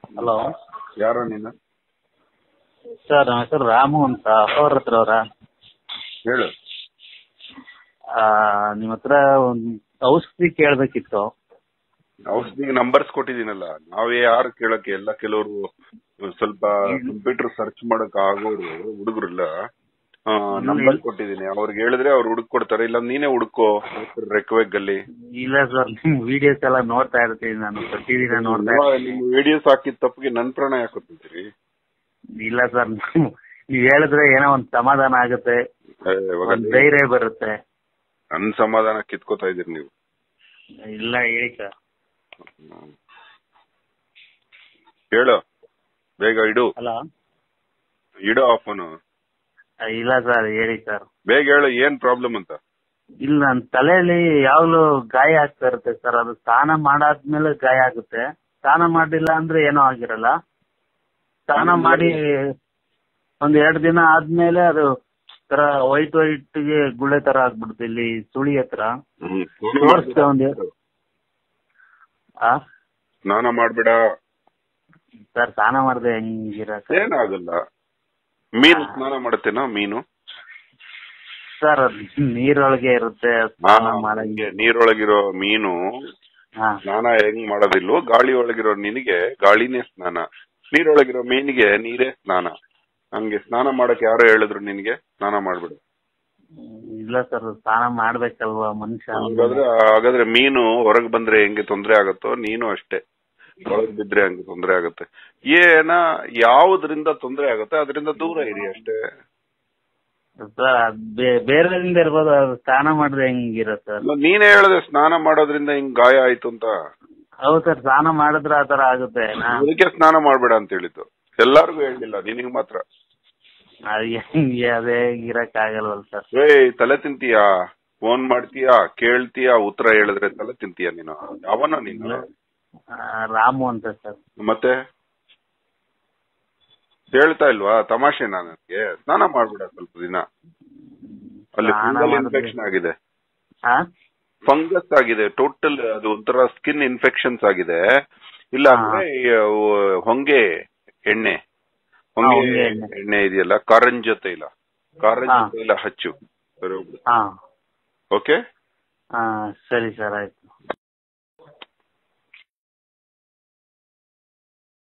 Hello ಯಾರೋ ನೀನು sir ನಮ್ಮ ಹೆಸರು ರಾಮು ಅಂತ ಅವ್ರ ಹತ್ರ ಅವರ ಹೇಳು ನಿಮ್ಮ ಹತ್ರ ಒಂದು ಔಷಧಿ ಕೇಳಬೇಕಿತ್ತು ಔಷಧಿಗೆ ನಂಬರ್ಸ್ ಕೊಟ್ಟಿದ್ದೀನಲ್ಲ ನಾವೇ ಯಾರು ಕೇಳಕ್ಕೆ ಎಲ್ಲ ಕೆಲವರು ಸ್ವಲ್ಪ ಕಂಪ್ಯೂಟರ್ ಸರ್ಚ್ ಮಾಡಕ್ ಆಗೋರು ಹುಡುಗರಿಲ್ಲ ನಂಬರ್ ಕೊಟ್ಟಿದ್ದೀನಿ ಅವ್ರಿಗೆ ಹೇಳಿದ್ರೆ ಅವ್ರು ಹುಡುಕ್ ಕೊಡ್ತಾರೆ ಇಲ್ಲ ನೀನೇ ಹುಡುಕೋ ರೆಕ್ವೆಗ್ ಅಲ್ಲಿ ಇಲ್ಲ ಸರ್ ನಿಮ್ಮ ವಿಡಿಯೋಸ್ ಎಲ್ಲ ನೋಡ್ತಾ ಇರ್ತೀನಿ ನಾನು ಪ್ರತಿದಿನ ನೋಡ್ತಾ ಇರ್ತೀನಿ ನಿಮ್ ವಿಡಿಯೋಸ್ ಹಾಕಿದ ತಪ್ಪಿಗೆ ನನ್ ಪ್ರಾಣ ಯಾಕೆ ಕೊಟ್ಟಿದ್ದೀರಿ ಇಲ್ಲ ಸರ್ ನೀವ್ ಹೇಳಿದ್ರೆ ಏನೋ ಒಂದ್ ಸಮಾಧಾನ ಆಗುತ್ತೆ ಒಂದ್ ಧೈರ್ಯ ಬರುತ್ತೆ ನನ್ ಸಮಾಧಾನ ಕಿತ್ಕೋತಾ ಇದೀರಿ ನೀವು ಇಲ್ಲ ಹೇಳಿ ಸರ್ ಹ್ಮ್. ಹೇಳು ಬೇಗ ಇಡು ಹಲೋ ಇಡು ಆಫನು ಇಲ್ಲ ಸರ್ ಹೇಳಿ ಸರ್ ಬೇಗ ಹೇಳು ಏನ್ ಪ್ರಾಬ್ಲಮ್ ಅಂತ ಇಲ್ಲ ನನ್ನ ತಲೆಯಲ್ಲಿ ಯಾವಾಗ್ಲೂ ಗಾಯ ಆಗ್ತಾ ಇರುತ್ತೆ ಸರ್ ಅದು ಸ್ನಾನ ಮಾಡಾದ್ಮೇಲೆ ಗಾಯ ಆಗುತ್ತೆ ಸ್ನಾನ ಮಾಡಿಲ್ಲ ಅಂದ್ರೆ ಏನೂ ಆಗಿರಲ್ಲ ಸ್ನಾನ ಮಾಡಿ ಒಂದ್ ಎರಡು ದಿನ ಆದ್ಮೇಲೆ ಅದು ತರ ವೈಟ್ ವೈಟ್ ಗೆ ಗುಳ್ಳೆ ತರ ಆಗ್ಬಿಡುತ್ತೆ ಇಲ್ಲಿ ಸುಳಿ ಹತ್ರ ಹ್ಮ್. ತೋರ್ಸ್ದೆ ಒಂದ್ ಆ ಸ್ನಾನ ಮಾಡ್ಬೇಡ ಸರ್ ಸ್ನಾನ ಮಾಡ್ದೆ ಹೆಂಗಿರತ್ತೆ ಏನಾಗಲ್ಲ ಮೀನು ಸ್ನಾನ ಮಾಡುತ್ತೇನೋ ಮೀನು ಸರ್ ಅದು ನೀರೊಳಗೆ ಇರುತ್ತೆ ಸ್ನಾನ ಮಾಡಂಗೆ ಹಂಗೆ ನೀರೊಳಗಿರೋ ಮೀನು ಹಾ ಸ್ನಾನ ಹೆಂಗ್ ಮಾಡೋದಿಲ್ವೋ ಗಾಳಿ ಒಳಗಿರೋ ನಿನಗೆ ಗಾಳಿನೇ ಸ್ನಾನ ನೀರೊಳಗಿರೋ ಮೀನಿಗೆ ನೀರೇ ಸ್ನಾನ ಹಂಗೆ ಸ್ನಾನ ಮಾಡಕ್ ಯಾರು ಹೇಳಿದ್ರು ನಿನಗೆ ಸ್ನಾನ ಮಾಡ್ಬಿಡು ಇಲ್ಲ ಸರ್ ಸ್ನಾನ ಮಾಡ್ಬೇಕಲ್ವಾ ಮನುಷ್ಯ ಹಾಗಾದ್ರೆ ಹಾಗಾದ್ರೆ ಮೀನು ಹೊರಗ್ ಬಂದ್ರೆ ಹೆಂಗೆ ತೊಂದ್ರೆ ಆಗತ್ತೋ ನೀನು ಅಷ್ಟೇ ಒಳಗ್ ಬಿದ್ರೆ ಹಂಗೆ ತೊಂದ್ರೆ ಆಗತ್ತೆ ಏನ ಯಾವ್ದ್ರಿಂದ ತೊಂದ್ರೆ ಆಗತ್ತೆ ಅದರಿಂದ ದೂರ ಇರಿ ಅಷ್ಟೇ ಸರ್ ಅದ್ ಬೇ- ಬೇರೆದಿಂದ ಇರ್ಬೋದು ಅದು ಸ್ನಾನ ಮಾಡಿದ್ರೆ ಹೆಂಗಿರುತ್ತೆ ಸರ್ ಅಲ್ಲ, ನೀನೇ ಹೇಳಿದೆ ಸ್ನಾನ ಮಾಡೋದ್ರಿಂದ ಹಿಂಗ್ ಗಾಯ ಆಯ್ತು ಅಂತ ಹೌದು ಸರ್ ಸ್ನಾನ ಮಾಡಿದ್ರೆ ಆ ತರ ಆಗುತ್ತೆ ನಾ- ಅದಕ್ಕೆ ಸ್ನಾನ ಮಾಡ್ಬೇಡ ಅಂತ ಹೇಳಿದ್ದು ಎಲ್ಲಾರ್ಗು ಹೇಳಿಲ್ಲ ನಿನಗ್ ಮಾತ್ರ ಅದು ಹೆಂಗೆ ಅದೇ ಇರಕ್ ಆಗಲ್ವಲ್ಲ ಸರ್ ಏಯ್ ತಲೆ ತಿಂತೀಯಾ ಫೋನ್ ಮಾಡ್ತೀಯಾ ಕೇಳ್ತೀಯಾ ಉತ್ತರ ಹೇಳಿದ್ರೆ ತಲೆ ತಿಂತೀಯ ನೀನು ಅವನ ನೀನು ಆ, ರಾಮು ಅಂತ ಸರ್ ಮತ್ತೆ ಹೇಳ್ತಾ ಇಲ್ವಾ ತಮಾಷೆನಾ ನನಗೆ ಸ್ನಾನ ಮಾಡ್ಬಿಡ ಸ್ವಲ್ಪ ದಿನ ಅಲ್ಲಿ ಸ್ನಾನ ಫಂಗಲ್ ಮಾಡಿದ್ರೆ- ಇನ್ಫೆಕ್ಷನ್ ಆಗಿದೆ ಹಾ ಫಂಗಸ್ ಆಗಿದೆ ಟೋಟಲ್ ಅದು ಒಂಥರ ಸ್ಕಿನ್ ಇನ್ಫೆಕ್ಷನ್ಸ್ ಆಗಿದೆ ಇಲ್ಲ ಅಂದ್ರೆ ಈ, ಅವು ಹೊಂಗೆ ಎಣ್ಣೆ ಹೊಂಗೆ ಹೊಂಗೆ ಎಣ್ಣೆ. ಎಣ್ಣೆ ಇದೆಯಲ್ಲ ಕಾರಂಜ ತೈಲ ಕಾರಂಜ ಹಾ. ತೈಲ ಹಚ್ಚು ಸರಿ ಹಾ ಓಕೆ ಹಾ ಸರಿ ಸರ್ ಆಯ್ತು